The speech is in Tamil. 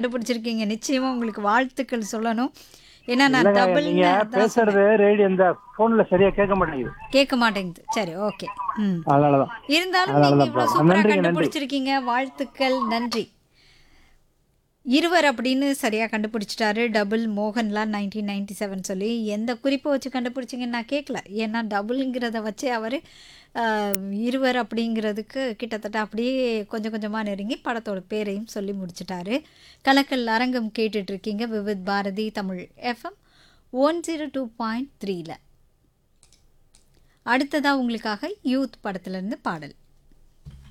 கண்டுபிடிச்சிருக்கீங்க நிச்சயமா உங்களுக்கு வாழ்த்துக்கள் சொல்லணும் ஏன்னா நான் இல்லைங்க டபுள் நீங்க பேசுறது ரேடியோ இந்த போன்ல சரியா கேட்க மாட்டேங்குது கேட்க மாட்டேங்குது சரி ஓகே ம் அதனாலதான் இருந்தாலும் அதனால நீங்க தான் இவ்வளவு problem. சூப்பரா நன்றிங்க, நன்றி. கண்டுபிடிச்சிருக்கீங்க வாழ்த்துக்கள் நன்றி இருவர் அப்படின்னு சரியா கண்டுபிடிச்சிட்டாரு double Mohanlal nineteen ninety seven சொல்லி எந்த குறிப்பை வச்சு கண்டுபிடிச்சிங்கன்னு நான் கேட்கல ஏன்னா டபுள்ங்கிறத வச்சு அவர் இருவர் அப்படிங்கிறதுக்கு கிட்டத்தட்ட அப்படியே கொஞ்சம் கொஞ்சமாக நெருங்கி படத்தோட பேரையும் சொல்லி முடிச்சிட்டாரு கலக்கல் அரங்கம் கேட்டுட்டு இருக்கீங்க Vividh Bharati Tamil FM one zero two point த்ரீல அடுத்ததாக உங்களுக்காக யூத் படத்துலேருந்து பாடல்